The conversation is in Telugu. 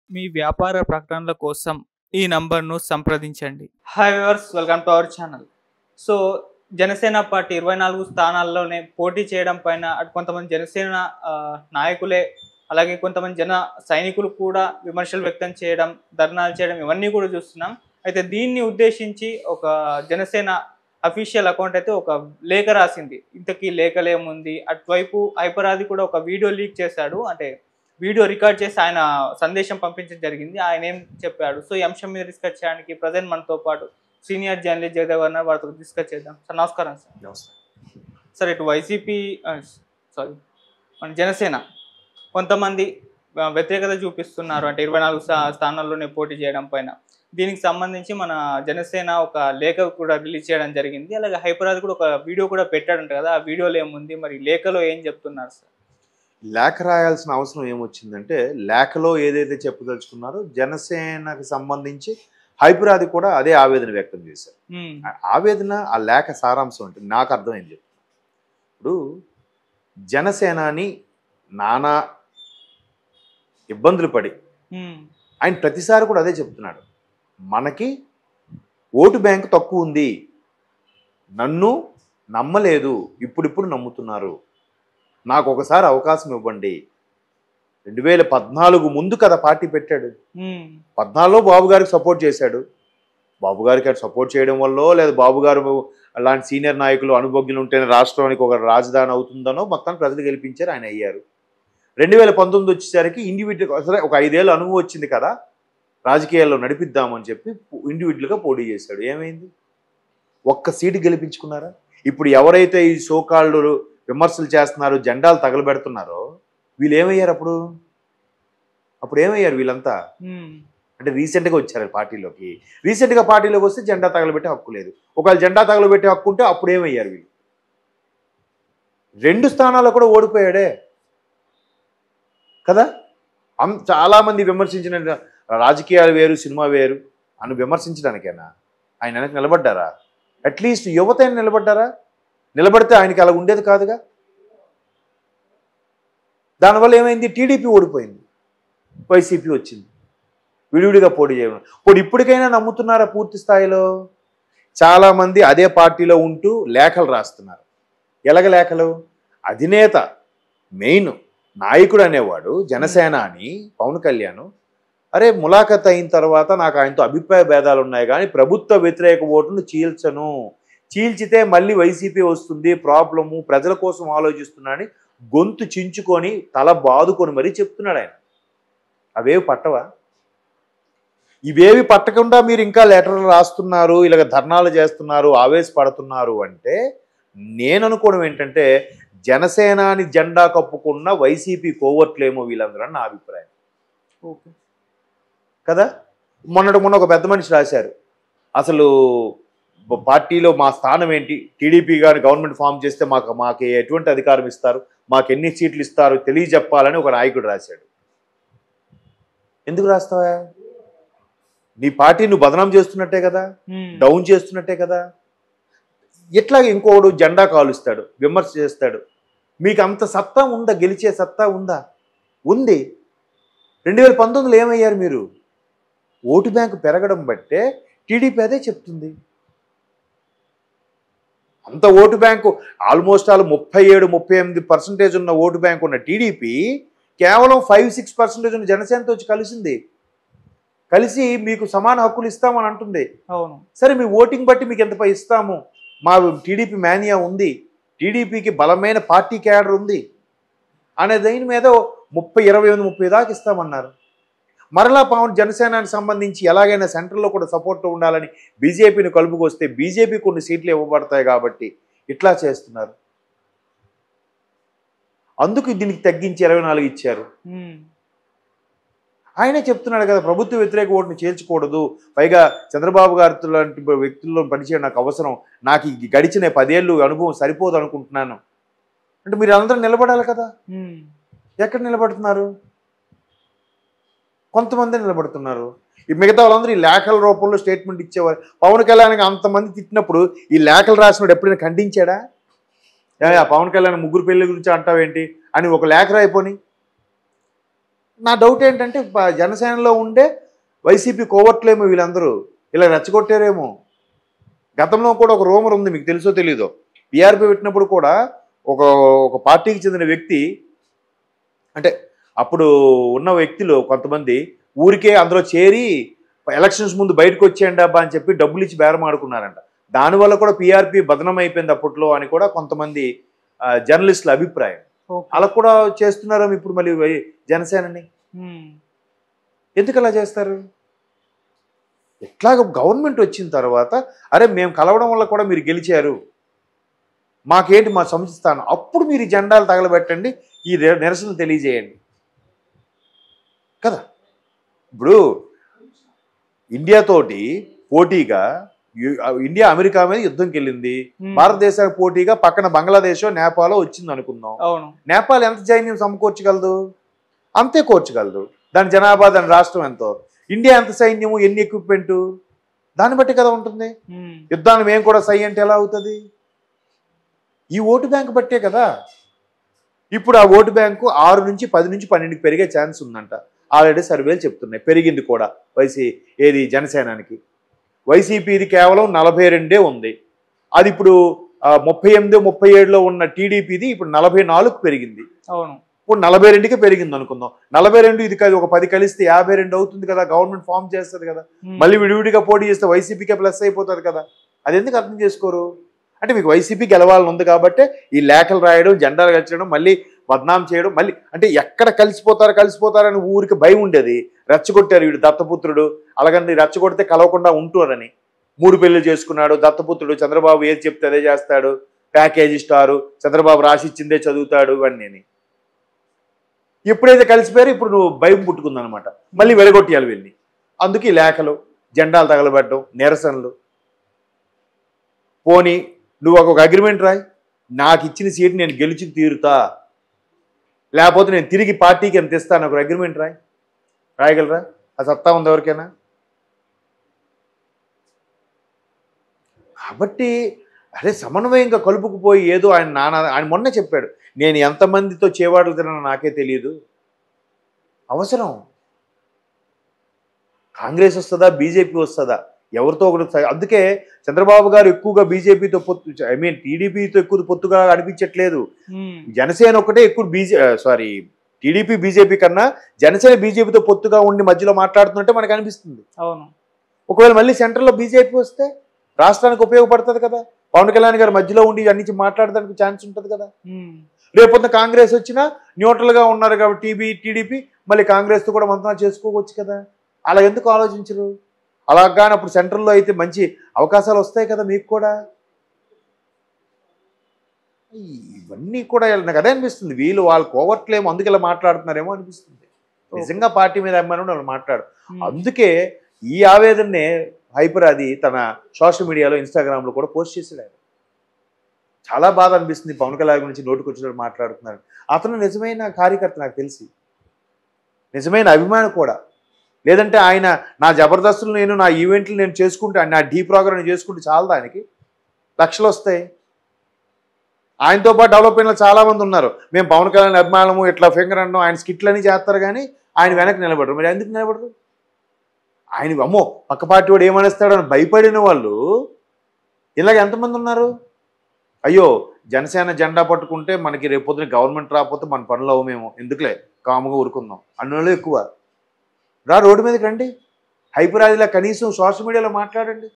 మీ వ్యాపార ప్రకటనల కోసం ఈ నంబర్ను సంప్రదించండి hi viewers welcome to our channel so Janasena party ఇరవై నాలుగు స్థానాల్లోనే పోటీ చేయడం పైన అటు కొంతమంది జనసేన ఆ, నాయకులే అలాగే కొంతమంది జన సైనికులు కూడా విమర్శలు వ్యక్తం చేయడం ధర్నాలు చేయడం ఇవన్నీ కూడా చూస్తున్నాం అయితే దీన్ని ఉద్దేశించి ఒక జనసేన అఫీషియల్ అకౌంట్ అయితే ఒక లేఖ రాసింది ఇంతకీ లేఖలేముంది అటువైపు హైపరాది కూడా ఒక వీడియో లీక్ చేశాడు అంటే వీడియో రికార్డ్ చేసి ఆయన సందేశం పంపించడం జరిగింది ఆయన ఏం చెప్పాడు సో ఈ అంశం మీద డిస్కస్ చేయడానికి ప్రజెంట్ మనతో పాటు సీనియర్ జర్నలిస్ట్ జగదేవ్ గారు ఉన్నారు. వారితో డిస్కస్ చేద్దాం సార్ నమస్కారం సార్ సార్ ఇటు వైసీపీ సారీ మన జనసేన కొంతమంది ఆ, వ్యతిరేకత చూపిస్తున్నారు అంటే ఇరవై నాలుగు స్థా- స్థానాల్లోనే పోటీ చేయడం పైన దీనికి సంబంధించి మన జనసేన ఒక లేఖ కూడా రిలీజ్ చేయడం జరిగింది అలాగే హైపరాజ్ కూడా ఒక వీడియో కూడా పెట్టాడంట కదా ఆ వీడియోలో ఏముంది మరి లేఖలో ఏం చెప్తున్నారు సార్ లేఖ రాయాల్సిన అవసరం ఏమొచ్చిందంటే లేఖలో ఏదైతే చెప్పదలుచుకున్నారో జనసేనకు సంబంధించి హైపురాది కూడా అదే ఆవేదన వ్యక్తం చేశారు ఉమ్, ఆ ఆవేదన ఆ లేఖ సారాంశం అంటే నాకు అర్థమైంది ఇప్పుడు జనసేనాని నానా ఇబ్బందులు పడి ఉమ్, ఆయన ప్రతిసారి కూడా అదే చెప్తున్నాడు మనకి ఓటు బ్యాంక్ తక్కువ ఉంది నన్ను నమ్మలేదు ఇప్పుడిప్పుడు నమ్ముతున్నారు నాకు ఒకసారి అవకాశం ఇవ్వండి రెండు వేల పద్నాలుగు ముందు కదా పార్టీ పెట్టాడు ఉమ్, పద్నాలుగులో బాబు గారికి సపోర్ట్ చేశాడు బాబు గారికి ఆయన సపోర్ట్ చేయడం వల్ల లేదా బాబు గారు అలాంటి సీనియర్ నాయకులు అనుభోగ్యులు ఉంటేనే రాష్ట్రానికి ఒక రాజధాని అవుతుందనో మొత్తాన్ని ప్రజలు గెలిపించారు ఆయన అయ్యారు రెండు వేల పంతొమ్మిది వచ్చేసరికి ఇండివిజువల్ సరే ఒక ఐదేళ్ళు అనుభవం వచ్చింది కదా రాజకీయాల్లో నడిపిద్దామని చెప్పి ఇండివిజువల్గా పోటీ చేశాడు ఏమైంది ఒక్క సీటు గెలిపించుకున్నారా ఇప్పుడు ఎవరైతే ఈ సోకాళ్ళు విమర్శలు చేస్తున్నారో జెండాలు తగలబెడుతున్నారో వీళ్ళు ఏమయ్యారు అప్పుడు అప్పుడు ఏమయ్యారు వీళ్ళంతా ఉమ్, అంటే రీసెంట్గా వచ్చారు పార్టీలోకి రీసెంట్గా పార్టీలోకి వస్తే జెండా తగలబెట్టే హక్కు లేదు ఒకవేళ జెండా తగలబెట్టే హక్కు ఉంటే అప్పుడు ఏమయ్యారు వీళ్ళు రెండు స్థానాల్లో కూడా ఓడిపోయాడే కదా అం చాలామంది విమర్శించిన రాజకీయాలు వేరు సినిమా వేరు అని విమర్శించడానికేనా ఆయన వెనక నిలబడ్డారా అట్లీస్ట్ యువత అయినా నిలబడ్డారా నిలబడితే ఆయనకి అలా ఉండేది కాదుగా దానివల్ల ఏమైంది టీడీపీ ఓడిపోయింది వైసీపీ వచ్చింది విడివిడిగా పోటీ చేయడం ఇప్పుడు ఇప్పటికైనా నమ్ముతున్నారా పూర్తి స్థాయిలో చాలామంది అదే పార్టీలో ఉంటూ లేఖలు రాస్తున్నారు ఎలాగ లేఖలు అధినేత మెయిన్ నాయకుడు అనేవాడు జనసేన అని పవన్ కళ్యాణ్ అరే ములాఖత్ అయిన తర్వాత నాకు ఆయనతో అభిప్రాయ భేదాలు ఉన్నాయి కానీ ప్రభుత్వ వ్యతిరేక ఓటును చీల్చను చీల్చితే మళ్ళీ వైసీపీ వస్తుంది ప్రాబ్లము ప్రజల కోసం ఆలోచిస్తున్నానని గొంతు చించుకొని తల బాదుకొని మరీ చెప్తున్నాడు ఆయన అవేవి పట్టవా ఇవేవి పట్టకుండా మీరు ఇంకా లెటర్లు రాస్తున్నారు ఇలాగ ధర్నాలు చేస్తున్నారు ఆవేశపడుతున్నారు అంటే నేను అనుకోవడం ఏంటంటే జనసేనాని జెండా కప్పుకున్న వైసీపీ కోవట్లేమో వీళ్ళందరూ అని నా అభిప్రాయం ఓకే కదా మొన్నటి మొన్న ఒక పెద్ద మనిషి రాశారు అసలు బ- పార్టీలో మా స్థానం ఏంటి టీడీపీ కానీ గవర్నమెంట్ ఫామ్ చేస్తే మాకు మాకు ఎటువంటి అధికారం ఇస్తారు మాకు ఎన్ని సీట్లు ఇస్తారు తెలియజెప్పాలని ఒక నాయకుడు రాశాడు ఎందుకు రాస్తావా నీ పార్టీ నువ్వు బదనాం చేస్తున్నట్టే కదా ఉమ్, డౌన్ చేస్తున్నట్టే కదా ఎట్లా ఇంకోడు జెండా కాలుస్తాడు విమర్శ చేస్తాడు మీకు అంత సత్తా ఉందా గెలిచే సత్తా ఉందా ఉంది రెండు వేల పంతొమ్మిదిలో ఏమయ్యారు మీరు ఓటు బ్యాంకు పెరగడం బట్టే టీడీపీ అదే చెప్తుంది అంత ఓటు బ్యాంకు ఆల్మోస్ట్ ఆల్ ముప్పై ఏడు ముప్పై ఎనిమిది పర్సెంటేజ్ ఉన్న ఓటు బ్యాంక్ ఉన్న టీడీపీ కేవలం ఫైవ్ సిక్స్ పర్సెంటేజ్ ఉన్న జనసేనతో వచ్చి కలిసింది కలిసి మీకు సమాన హక్కులు ఇస్తామని అంటుంది అవును సరే మీ ఓటింగ్ బట్టి మీకు ఎంత పై ఇస్తాము మా టీడీపీ మేనియా ఉంది టీడీపీకి బలమైన పార్టీ క్యాడర్ ఉంది అనే దీని మీద ముప్పై ఇరవై ఎనిమిది ముప్పై దాకా ఇస్తామన్నారు మరలా పవన్ జనసేనకి సంబంధించి ఎలాగైనా సెంట్రల్లో కూడా సపోర్ట్ ఉండాలని బీజేపీని కలుపుకొస్తే బీజేపీ కొన్ని సీట్లు ఇవ్వబడతాయి కాబట్టి ఇట్లా చేస్తున్నారు అందుకు దీనికి తగ్గించి ఇరవై నాలుగు ఇచ్చారు ఉమ్, ఆయనే చెప్తున్నాడు కదా ప్రభుత్వ వ్యతిరేక ఓటుని చేర్చకూడదు పైగా చంద్రబాబు గారి లాంటి వ్యక్తుల్లో పనిచేయడం నాకు అవసరం నాకు ఈ గడిచిన పదేళ్ళు అనుభవం సరిపోదు అనుకుంటున్నాను అంటే మీరు అందరూ నిలబడాలి కదా ఉమ్, ఎక్కడ నిలబడుతున్నారు కొంతమంది నిలబడుతున్నారు ఈ మిగతా వాళ్ళందరూ ఈ లేఖల రూపంలో స్టేట్మెంట్ ఇచ్చేవారు పవన్ కళ్యాణ్కి అంతమంది తిట్టినప్పుడు ఈ లేఖలు రాసినప్పుడు ఎప్పుడైనా ఖండించాడా ఏ, ఆ పవన్ కళ్యాణ్ ముగ్గురు పెళ్లి గురించి అంటావేంటి అని ఒక లేఖ రాయిపోని నా డౌట్ ఏంటంటే ప- జనసేనలో ఉండే వైసీపీ కోవట్లేమో వీళ్ళందరూ ఇలా రెచ్చగొట్టారేమో గతంలో కూడా ఒక రూమర్ ఉంది మీకు తెలుసో తెలీదో పిఆర్పి పెట్టినప్పుడు కూడా ఒక ఒక పార్టీకి చెందిన వ్యక్తి అంటే అప్పుడు ఉన్న వ్యక్తులు కొంతమంది ఊరికే అందులో చేరి ఎలక్షన్స్ ముందు బయటకు వచ్చేయండి అబ్బా అని చెప్పి డబ్బులు ఇచ్చి బేరం ఆడుకున్నారంట దానివల్ల కూడా పిఆర్పి బదనం అయిపోయింది అప్పట్లో అని కూడా కొంతమంది ఆ, జర్నలిస్టుల అభిప్రాయం ఓకే. అలా కూడా చేస్తున్నారా ఇప్పుడు మళ్ళీ వై- జనసేనని ఉమ్. ఎందుకు అలా చేస్తారు ఎట్లాగ గవర్నమెంట్ వచ్చిన తర్వాత అరే మేము కలవడం వల్ల కూడా మీరు గెలిచారు మాకేంటి మా సంస్థానం అప్పుడు మీరు ఈ జెండాలు తగలబెట్టండి ఈ నిర- నిరసనలు తెలియజేయండి కదా ఇప్పుడు ఇండియాతోటి పోటీగా యు- ఇండియా అమెరికా మీద యుద్ధంకి వెళ్ళింది ఉమ్. భారతదేశానికి పోటీగా పక్కన బంగ్లాదేశో నేపాలో వచ్చింది అనుకుందాం అవును నేపాల్ ఎంత సైన్యం సమకూర్చగలదు అంతే కూర్చగలదు దాని జనాభా దాని రాష్ట్రం ఎంతో ఇండియా ఎంత సైన్యము ఎన్ని ఎక్విప్మెంట్ దాన్ని బట్టి కదా ఉంటుంది ఉమ్. యుద్ధాన్ని మేము కూడా సై అంటే ఎలా అవుతుంది ఈ ఓటు బ్యాంక్ బట్టే కదా ఇప్పుడు ఆ ఓటు బ్యాంకు ఆరు నుంచి పది నుంచి పన్నెండుకి పెరిగే ఛాన్స్ ఉందంట ఆల్రెడీ సర్వేలు చెప్తున్నాయి పెరిగింది కూడా వైసీ ఏది జనసేనానికి వైసీపీది కేవలం నలభై రెండే ఉంది అది ఇప్పుడు ఆ, ముప్పై ఎనిమిది ముప్పై ఏడులో ఉన్న టీడీపీది ఇప్పుడు నలభై నాలుగు పెరిగింది అవును ఇప్పుడు నలభై రెండుకి పెరిగింది అనుకుందాం నలభై రెండు ఇది కాదు ఒక పది కలిస్తే యాభై రెండు అవుతుంది కదా గవర్నమెంట్ ఫామ్ చేస్తుంది కదా ఉమ్. మళ్ళీ విడివిడిగా పోటీ చేస్తే వైసీపీకే ప్లస్ అయిపోతుంది కదా అది ఎందుకు అర్థం చేసుకోరు అంటే మీకు వైసీపీ గెలవాలని ఉంది కాబట్టి ఈ లేఖలు రాయడం జెండాలు కల్చడం మళ్ళీ బద్నాం చేయడం మళ్ళీ అంటే ఎక్కడ కలిసిపోతారు కలిసిపోతారని ఊరికి భయం ఉండేది రెచ్చగొట్టారు వీడు దత్తపుత్రుడు అలాగని రెచ్చగొడితే కలవకుండా ఉంటున్నారని మూడు పెళ్లి చేసుకున్నాడు దత్తపుత్రుడు చంద్రబాబు ఏది చెప్తే అదే చేస్తాడు ప్యాకేజీ స్టారు చంద్రబాబు రాసిచ్చిందే చదువుతాడు ఇవన్నీ ఎప్పుడైతే కలిసిపోయారో ఇప్పుడు నువ్వు భయం పుట్టుకుందనమాట మళ్ళీ వెలగొట్టియాలి వీళ్ళని అందుకే ఈ లేఖలు జెండాలు తగలబెట్టడం నిరసనలు పోనీ నువ్వు ఒక అగ్రిమెంట్ రాయి నాకు ఇచ్చిన సీట్ నేను గెలిచి తీరుతా లేకపోతే నేను తిరిగి పార్టీకి ఎంత ఇస్తాను ఒక అగ్రిమెంట్ రాయి రాయగలరా ఆ సత్తా ఉంది ఎవరికైనా కాబట్టి అరే సమన్వయంగా కలుపుకుపోయి ఏదో ఆయన నాన్న ఆయన మొన్నే చెప్పాడు నేను ఎంతమందితో చేవాడలు తిన్నా నాకే తెలియదు అవసరం కాంగ్రెస్ వస్తుందా బీజేపీ వస్తుందా ఎవరితో ఒకటి స- అందుకే చంద్రబాబు గారు ఎక్కువగా బీజేపీతో పొత్తు ఐ మీన్ టీడీపీతో ఎక్కువ పొత్తుగా అనిపించట్లేదు ఉమ్. జనసేన ఒకటే ఎక్కువ బీజే సారీ టీడీపీ బీజేపీ కన్నా జనసేన బీజేపీతో పొత్తుగా ఉండి మధ్యలో మాట్లాడుతుంటే మనకు అనిపిస్తుంది అవును ఒకవేళ మళ్ళీ సెంటర్లో బీజేపీ వస్తే రాష్ట్రానికి ఉపయోగపడుతుంది కదా పవన్ కళ్యాణ్ గారు మధ్యలో ఉండి అన్నించి మాట్లాడడానికి ఛాన్స్ ఉంటుంది కదా ఉమ్. రేపొద్దున కాంగ్రెస్ వచ్చినా న్యూట్రల్గా ఉన్నారు కాబట్టి టీబీ టీడీపీ మళ్ళీ కాంగ్రెస్తో కూడా మంత్రాలు చేసుకోవచ్చు కదా అలా ఎందుకు ఆలోచించరు అలా కానీ అప్పుడు సెంట్రల్లో అయితే మంచి అవకాశాలు వస్తాయి కదా మీకు కూడా ఇవన్నీ కూడా నాకు అదే అనిపిస్తుంది వీళ్ళు వాళ్ళు కోవట్లేమో అందుకే ఇలా మాట్లాడుతున్నారేమో అనిపిస్తుంది నిజంగా పార్టీ మీద అభిమానం వాళ్ళు మాట్లాడు ఉమ్. అందుకే ఈ ఆవేదననే హైపర్ అది తన సోషల్ మీడియాలో ఇన్స్టాగ్రామ్లో కూడా పోస్ట్ చేశాడు ఆయన చాలా బాధ అనిపిస్తుంది పవన్ కళ్యాణ్ గురించి నోటుకు వచ్చినట్టు మాట్లాడుతున్నారు అతను నిజమైన కార్యకర్త నాకు తెలిసి నిజమైన అభిమాని కూడా లేదంటే ఆయన నా జబర్దస్తులు నేను నా ఈవెంట్లు నేను చేసుకుంటే నా డీ ప్రోగ్రామ్ నేను చేసుకుంటే చాలా దానికి లక్షలు వస్తాయి ఆయనతో పాటు డెవలప్ అయిన చాలా మంది ఉన్నారు మేము పవన్ కళ్యాణ్ అభిమానము ఇట్లా ఫింగర్ అనడం ఆయన స్కిట్లని చేస్తారు కానీ ఆయన వెనక్కి నిలబడరు మరి ఎందుకు నిలబడరు ఆయన అమ్మో పక్క పార్టీ వాడు ఏమనేస్తాడో అని భయపడిన వాళ్ళు ఇలాగ ఎంతమంది ఉన్నారు అయ్యో జనసేన జెండా పట్టుకుంటే మనకి రేపొద్దున గవర్నమెంట్ రాకపోతే మన పనులు అవ్వమేమో ఎందుకులే కాముగా ఊరుకుందాం అన్నోళ్ళు ఎక్కువ రా రోడ్డు మీదకి రండి హైపరాదిలా కనీసం సోషల్ మీడియాలో మాట్లాడండి